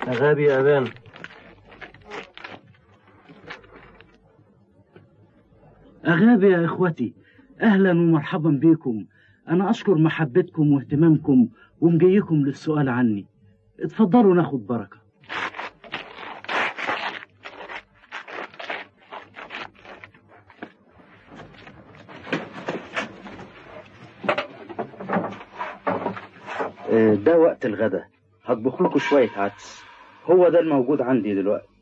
غابي يا أبان أغابي يا إخوتي أهلا ومرحبا بكم أنا أشكر محبتكم واهتمامكم ومجيكم للسؤال عني اتفضلوا ناخد بركة آه، ده وقت الغدا هطبخ لكم شوية عدس هو ده الموجود عندي دلوقتي